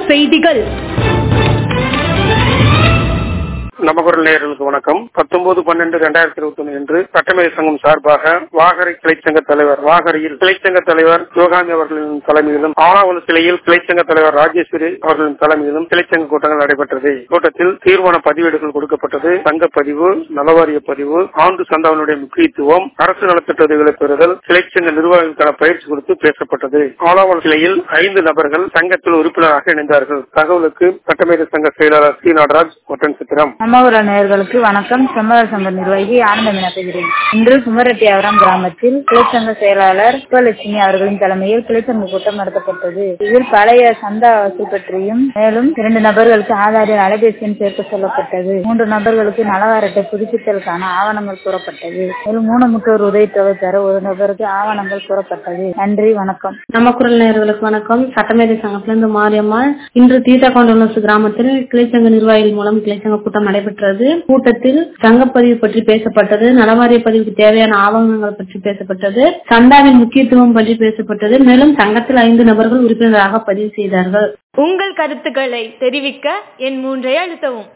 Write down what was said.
செய்திகள் நமக்குரல் நேயர்களுக்கு வணக்கம் பத்தொன்பது பன்னெண்டு ரெண்டாயிரத்தி இருபத்தி ஒன்று இன்று சட்டமேதை சங்கம் சார்பாக வாகரை கிளைச்சங்க தலைவர் வாகரையில் கிளைச்சங்க தலைவர் யோகாந்தி அவர்களின் தலைமையிலும் ஆனாவல் சிலையில் கிளைச்சங்க தலைவர் ராஜேஸ்வரி அவர்களின் தலைமையிலும் கிளைச்சங்க கூட்டங்கள் நடைபெற்றது கூட்டத்தில் தீர்மான பதிவேடுகள் கொடுக்கப்பட்டது சங்க பதிவு நலவாரிய பதிவு ஆண்டு சந்தாவினுடைய முக்கியத்துவம் அரசு நலத்திட்ட உதவிகளை பெறுதல் கிளைச்சங்க நிர்வாகிகளுக்கான பயிற்சி குறித்து பேசப்பட்டது ஆனாவல் சிலையில் ஐந்து நபர்கள் சங்கத்தில் உறுப்பினராக இணைந்தார்கள் தகவலுக்கு சட்டமேதை சங்க செயலாளர் சி நடராஜ் ஒட்டன் சித்திரம் அம்மாவூர நேயர்களுக்கு வணக்கம் செம்மலர் சங்க நிர்வாகி ஆனந்தம் விண்ணப்பிக்கிறேன் இன்று சுமரெட்டியாவரம் கிராமத்தில் கிளைச்சங்க செயலாளர் சுப்பலட்சுமி அவர்களின் தலைமையில் கிளைச்சங்க கூட்டம் நடத்தப்பட்டது இதில் பழைய சந்தா வசூல் பற்றியும் மேலும் இரண்டு நபர்களுக்கு ஆதாரில் அலைபேசி எண் சேர்க்க சொல்லப்பட்டது மூன்று நபர்களுக்கு நலவாரத்தை புதுப்பித்தலுக்கான ஆவணங்கள் கூறப்பட்டது மேலும் ஊனமுற்றோர் உதவித்தொகை பெற ஒரு நபருக்கு ஆவணங்கள் கூறப்பட்டது நன்றி வணக்கம் நம்ம குரல் நேயர்களுக்கு வணக்கம் சட்டமேதை சங்கத்திலிருந்து மாரியம்மாள் இன்று தீர்த்தகொண்டலசு கிராமத்தில் கிளைச்சங்க நிர்வாகிகள் மூலம் கிளைச்சங்க கூட்டம் நடைபெற்றது கூட்டத்தில் சங்கப்பதிவு பற்றி பேசப்பட்டது நலவாரிய பதிவுக்கு தேவையான ஆவணங்கள் பற்றி பேசப்பட்டது சந்தாவின் முக்கியத்துவம் பற்றி பேசப்பட்டது மேலும் சங்கத்தில் ஐந்து நபர்கள் உறுப்பினராக பதிவு செய்தார்கள் உங்கள் கருத்துக்களை தெரிவிக்க என் மூன்றை அழுத்தவும்